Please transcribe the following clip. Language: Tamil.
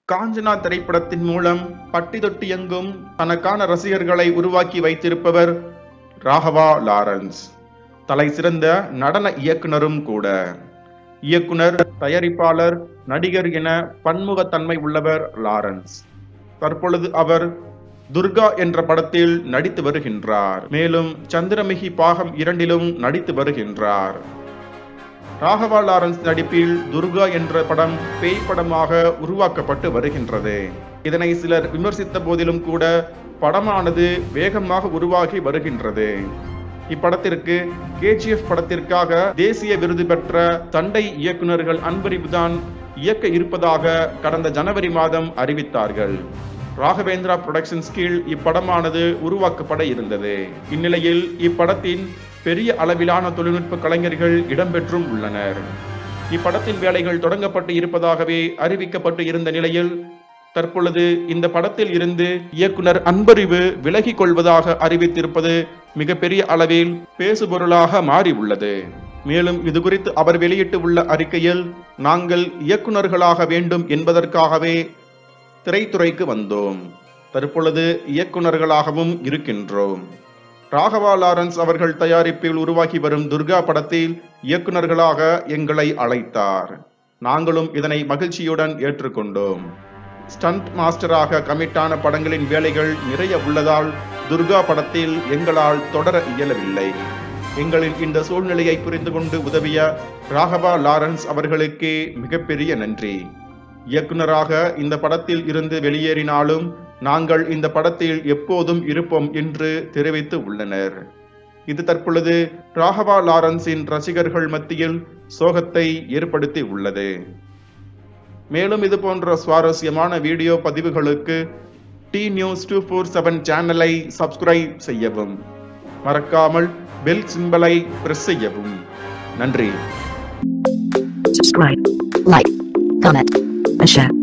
காஞ்சனா திரைப்படத்தின் மூலம் பட்டி தொட்டி எங்கும் தனக்கான ரசிகர்களை உருவாக்கி வைத்திருப்பவர் ராகவா லாரன்ஸ் தலை சிறந்த நடன இயக்குனரும் கூட இயக்குனர் தயாரிப்பாளர் நடிகர் என பன்முகத்தன்மை உள்ளவர் லாரன்ஸ் தற்பொழுது அவர் துர்கா என்ற படத்தில் நடித்து வருகின்றார் மேலும் சந்திரமிகி பாகம் இரண்டிலும் நடித்து வருகின்றார் ராகவா லாரன்ஸ் நடிப்பில் துர்கா என்ற படம் பேய் படமாக உருவாக்கப்பட்டு வருகின்றது இதனை சிலர் விமர்சித்த போதிலும் கூட படமானது வேகமாக உருவாகி வருகின்றது இப்படத்திற்கு கேஜிஎஃப் படத்திற்காக தேசிய விருது பெற்ற சண்டை இயக்குனர்கள் அன்பறிவுதான் இயக்க இருப்பதாக கடந்த ஜனவரி மாதம் அறிவித்தார்கள் ராகவேந்திரா புரொடக்ஷன்ஸ் கீழ் இப்படமானது உருவாக்கப்பட இருந்தது இந்நிலையில் இப்படத்தின் பெரிய அளவிலான தொழில்நுட்ப கலைஞர்கள் இடம்பெற்றும் உள்ளனர் இப்படத்தின் வேலைகள் தொடங்கப்பட்டு இருப்பதாகவே அறிவிக்கப்பட்டு இருந்த நிலையில் தற்பொழுது இந்த படத்தில் இருந்து இயக்குனர் அன்பறிவு விலகிக் கொள்வதாக அறிவித்திருப்பது மிகப்பெரிய அளவில் பேசுபொருளாக மாறி உள்ளது மேலும் இது குறித்து அவர் வெளியிட்டு உள்ள அறிக்கையில் நாங்கள் இயக்குனர்களாக வேண்டும் என்பதற்காகவே திரைத்துறைக்கு வந்தோம் தற்பொழுது இயக்குனர்களாகவும் இருக்கின்றோம் ராகவா லாரன்ஸ் அவர்கள் தயாரிப்பில் உருவாகி வரும் துர்கா படத்தில் இயக்குனர்களாக எங்களை அழைத்தார் நாங்களும் இதனை மகிழ்ச்சியுடன் ஏற்றுக்கொண்டோம் ஸ்டண்ட் மாஸ்டராக கமிட்டான படங்களின் வேலைகள் நிறைய உள்ளதால் துர்கா படத்தில் எங்களால் தொடர இயலவில்லை எங்களின் இந்த சூழ்நிலையை புரிந்து கொண்டு உதவிய ராகவா லாரன்ஸ் அவர்களுக்கு மிகப்பெரிய நன்றி இயக்குனராக இந்த படத்தில் இருந்து வெளியேறினாலும் நாங்கள் இந்த படத்தில் எப்போதும் இருப்போம் என்று தெரிவித்து உள்ளனர் இது தற்பொழுது ராகவா லாரன்ஸின் ரசிகர்கள் மத்தியில் சோகத்தை ஏற்படுத்தி உள்ளது மேலும் இது போன்ற சுவாரஸ்யமான வீடியோ பதிவுகளுக்கு T news two four seven சேனலை சப்ஸ்கிரைப் செய்யவும் மறக்காமல் பெல் சிம்பலை பிரஸ் செய்யவும் நன்றி subscribe, like, comment, and share.